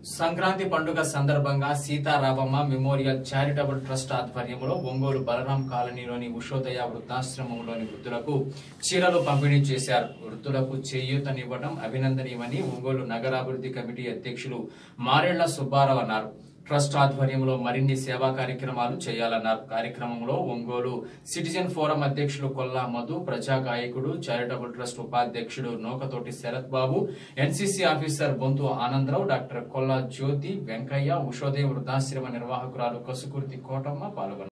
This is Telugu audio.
సంక్రాంతి పండుగ సందర్భంగా సీతారామమ్మ మెమోరియల్ చారిటబుల్ ట్రస్ట్ ఆధ్వర్యంలో ఒంగోలు బలరాం కాలనీలోని ఉషోదయ వృద్ధాశ్రమంలోని వృద్ధులకు చీరలు పంపిణీ చేశారు వృద్ధులకు చేయూతనివ్వడం అభినందనీయమని ఒంగోలు నగరాభివృద్ధి కమిటీ అధ్యక్షులు మారెళ్ల సుబ్బారావు అన్నారు ట్రస్ట్ ఆధ్వర్యంలో మరిన్ని సేవా కార్యక్రమాలు చేయాలన్నారు కార్యక్రమంలో ఒంగోలు సిటిజన్ ఫోరం అధ్యక్షులు కొల్లా మధు ప్రజా గాయకుడు చారిటబుల్ ట్రస్ట్ ఉపాధ్యక్షుడు Nokathoti Sharath Babu NCC officer Bonthu Anandarao doctor Kolla Jyothi Venkaiah Ushodaya వృద్ధాశ్రమ నిర్వాహకురాలు కసుకుర్తి కోటమ్మ పాల్గొన్నారు